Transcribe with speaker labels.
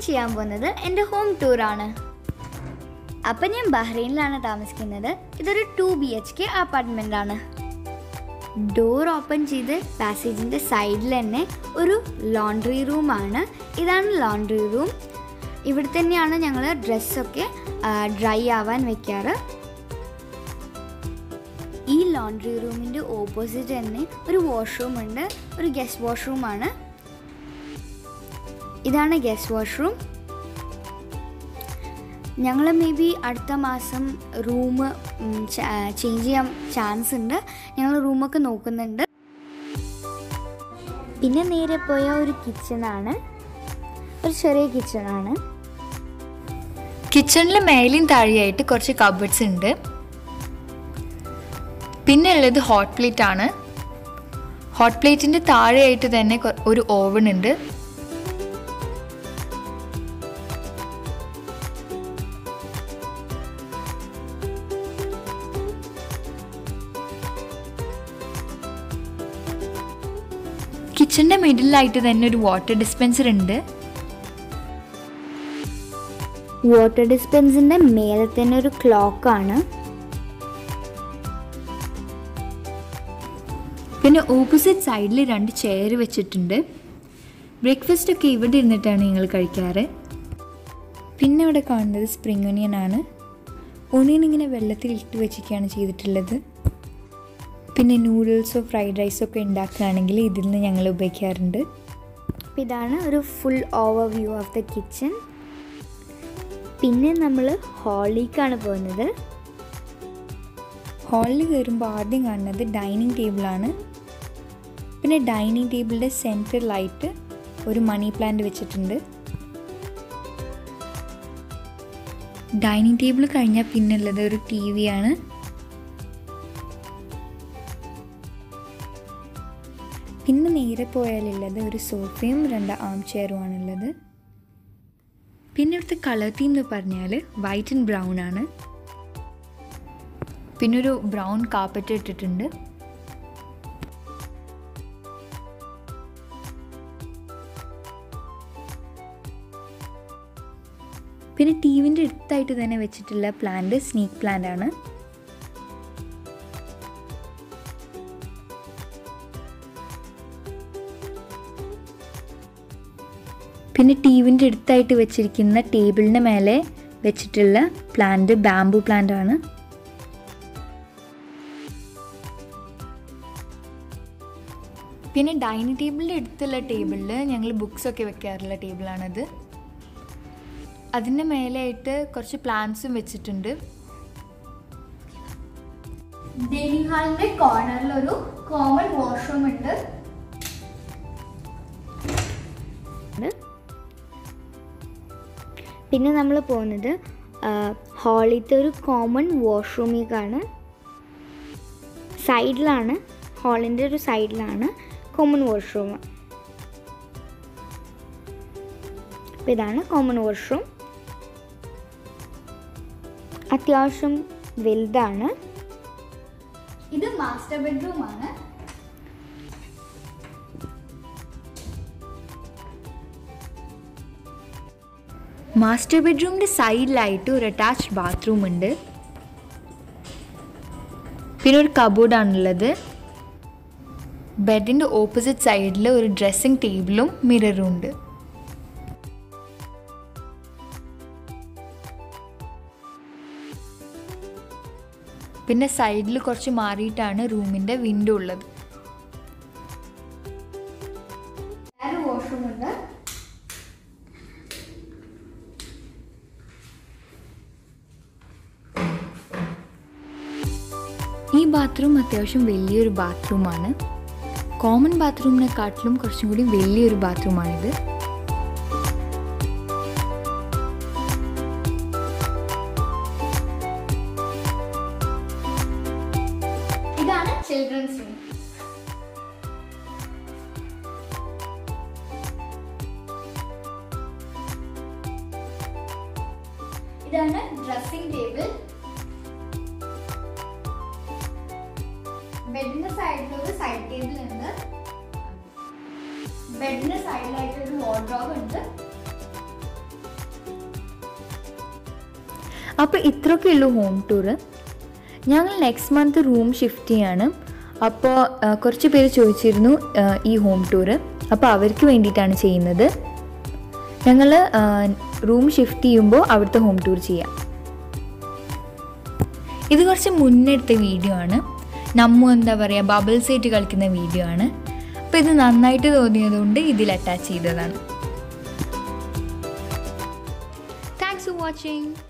Speaker 1: ചെയ്യാൻ പോകുന്നത് എൻ്റെ ഹോം ടൂറാണ് അപ്പം ഞാൻ ബഹ്റൈനിലാണ് താമസിക്കുന്നത് ഇതൊരു two B H K apartment ആണ് ഡോർ ഓപ്പൺ ചെയ്ത് പാസേജിൻ്റെ സൈഡിൽ തന്നെ ഒരു ലോണ്ട്രി റൂമാണ് ഇതാണ് ലോണ്ട്രി റൂം ഇവിടെ തന്നെയാണ് ഞങ്ങൾ ഡ്രസ്സൊക്കെ ഡ്രൈ ആവാൻ വെക്കാറ് ഈ ലോണ്ട്രി റൂമിൻ്റെ ഓപ്പോസിറ്റ് തന്നെ ഒരു വാഷ്റൂം ഉണ്ട് ഒരു ഗസ്റ്റ് വാഷ്റൂമാണ് ഇതാണ് ഗസ്റ്റ് വാഷ്റൂം ഞങ്ങൾ മേ ബി അടുത്ത മാസം റൂം ചേഞ്ച് ചെയ്യാൻ ചാൻസ് ഉണ്ട് ഞങ്ങൾ റൂമൊക്കെ നോക്കുന്നുണ്ട് പിന്നെ നേരെ പോയ ഒരു കിച്ചണാണ് ഒരു ചെറിയ കിച്ചണാണ്
Speaker 2: കിച്ചണിൽ മേലെയും താഴെയായിട്ട് കുറച്ച് കബേർഡ്സ് ഉണ്ട് പിന്നെ ഉള്ളത് ഹോട്ട് പ്ലേറ്റ് ആണ് ഹോട്ട് പ്ലേറ്റിൻ്റെ താഴെയായിട്ട് തന്നെ കൊ- ഒരു ഓവൻ ഉണ്ട് കിച്ചണിൻ്റെ മിഡിലായിട്ട് തന്നെ ഒരു വാട്ടർ ഡിസ്പെൻസർ ഉണ്ട്
Speaker 1: വാട്ടർ ഡിസ്പെൻസിൻ്റെ മേലെ തന്നെ ഒരു ക്ലോക്കാണ്
Speaker 2: പിന്നെ ഓപ്പോസിറ്റ് സൈഡിൽ രണ്ട് ചെയർ വെച്ചിട്ടുണ്ട് ബ്രേക്ക്ഫാസ്റ്റ് ഒക്കെ ഇവിടെ ഇരുന്നിട്ടാണ് ഞങ്ങൾ കഴിക്കാറ് പിന്നെ ഇവിടെ കാണുന്നത് സ്പ്രിംഗ് ഒനിയൻ ആണ് ഒനിയൻ ഇങ്ങനെ വെള്ളത്തിൽ ഇട്ട് വെച്ചിരിക്കുകയാണ് ചെയ്തിട്ടുള്ളത് പിന്നെ നൂഡിൽസോ ഫ്രൈഡ് റൈസോ ഒക്കെ ഉണ്ടാക്കുകയാണെങ്കിൽ ഇതിൽ നിന്ന് ഞങ്ങൾ ഉപയോഗിക്കാറുണ്ട്
Speaker 1: അപ്പോൾ ഇതാണ് ഒരു full overview of the kitchen പിന്നെ നമ്മൾ ഹാളിലേക്കാണ് പോകുന്നത്
Speaker 2: ഹാളിൽ കയറുമ്പോൾ ആദ്യം കാണുന്നത് ഡൈനിങ് ടേബിളാണ് പിന്നെ ഡൈനിങ് ടേബിളിൻ്റെ സെൻറ്ററിലായിട്ട് ഒരു മണി പ്ലാന്റ് വെച്ചിട്ടുണ്ട് ഡൈനിങ് ടേബിൾ കഴിഞ്ഞാൽ പിന്നുള്ളത് ഒരു ടി വി ആണ് പിന്നെ നേരെ പോയാലുള്ളത് ഒരു സോഫയും രണ്ട് ആം ചെയറുമാണുള്ളത് പിന്നെ ഇവിടുത്തെ കളർ തീം എന്ന് പറഞ്ഞാൽ വൈറ്റ് ആൻഡ് ബ്രൗൺ ആണ് പിന്നെ ഒരു ബ്രൗൺ കാപ്പറ്റ് ഇട്ടിട്ടുണ്ട് പിന്നെ ടി വിൻ്റെ അടുത്തായിട്ട് തന്നെ വെച്ചിട്ടുള്ള പ്ലാന്റ് സ്നീക്ക് പ്ലാന്റ് ആണ് പിന്നെ ടി വിൻ്റെ അടുത്തായിട്ട് വെച്ചിരിക്കുന്ന ടേബിളിന് മേലെ വെച്ചിട്ടുള്ള പ്ലാന്റ് ബാംബു പ്ലാന്റ് ആണ് പിന്നെ ഡൈനിങ് ടേബിളിൻ്റെ അടുത്തുള്ള ടേബിളിൽ ഞങ്ങൾ ബുക്സ് ഒക്കെ വെക്കാറുള്ള ടേബിളാണത് അതിൻ്റെ മേലെയായിട്ട് കുറച്ച് പ്ലാന്റ്സും വെച്ചിട്ടുണ്ട്
Speaker 1: ഡൈനിങ് ഹാളിന്റെ കോർണറിൽ ഒരു കോമൺ വാഷ്റൂം ഉണ്ട് പിന്നെ നമ്മൾ പോകുന്നത് ഹാളിലത്തെ ഒരു കോമൺ വാഷ്റൂമിലേക്കാണ് സൈഡിലാണ് ഹാളിൻ്റെ ഒരു സൈഡിലാണ് കോമൺ വാഷ്റൂം അപ്പോൾ ഇതാണ് കോമൺ വാഷ്റൂം അത്യാവശ്യം വലുതാണ് ഇത് മാസ്റ്റർ ബെഡ്റൂം ആണ്
Speaker 2: മാസ്റ്റർ ബെഡ്റൂമിൻ്റെ സൈഡിലായിട്ട് ഒരു അറ്റാച്ച്ഡ് ബാത്റൂം ഉണ്ട് പിന്നെ ഒരു കബോർഡാണുള്ളത് ബെഡിൻ്റെ ഓപ്പോസിറ്റ് സൈഡിൽ ഒരു ഡ്രസ്സിംഗ് ടേബിളും മിററും ഉണ്ട് പിന്നെ സൈഡിൽ കുറച്ച് മാറിയിട്ടാണ് റൂമിൻ്റെ വിൻഡോ ഉള്ളത്
Speaker 1: വേറെ വാഷ്റൂം ഉണ്ട്
Speaker 2: ഈ ബാത്റൂം അത്യാവശ്യം വലിയൊരു ബാത്റൂമാണ് കോമൺ ബാത്റൂമിനെക്കാട്ടിലും കുറച്ചും കൂടി വലിയൊരു ബാത്റൂമാണിത്
Speaker 1: ഇതാണ് ചിൽഡ്രൻസ് റൂം ഇതാണ് ഡ്രസ്സിംഗ് ടേബിൾ ബെഡിന്റെ സൈഡിൽ ഒരു സൈഡ് ടേബിൾ ഉണ്ട് ബെഡിന്റെ സൈഡിലായിട്ട് ഒരു വാർഡ്രോബ് ഉണ്ട്
Speaker 2: അപ്പോൾ ഇത്രയൊക്കെ ഉള്ളൂ ഹോം ടൂറ് ഞങ്ങൾ നെക്സ്റ്റ് മന്ത് റൂം ഷിഫ്റ്റ് ചെയ്യാണ് അപ്പോൾ ആ, കുറച്ച് പേര് ചോദിച്ചിരുന്നു ആ, ഈ ഹോം ടൂറ് അപ്പോൾ അവർക്ക് വേണ്ടിയിട്ടാണ് ചെയ്യുന്നത് ഞങ്ങൾ റൂം ഷിഫ്റ്റ് ചെയ്യുമ്പോൾ അവിടുത്തെ ഹോം ടൂർ ചെയ്യാം ഇത് കുറച്ച് മുന്നെടുത്ത വീഡിയോ ആണ് നമ്മു എന്താ പറയുക ബബിൾസ് ആയിട്ട് കളിക്കുന്ന വീഡിയോ ആണ് അപ്പോൾ ഇത് നന്നായിട്ട് തോന്നിയതുകൊണ്ട് ഇതിൽ അറ്റാച്ച് ചെയ്തതാണ് താങ്ക്സ് ഫോർ വാച്ചിങ്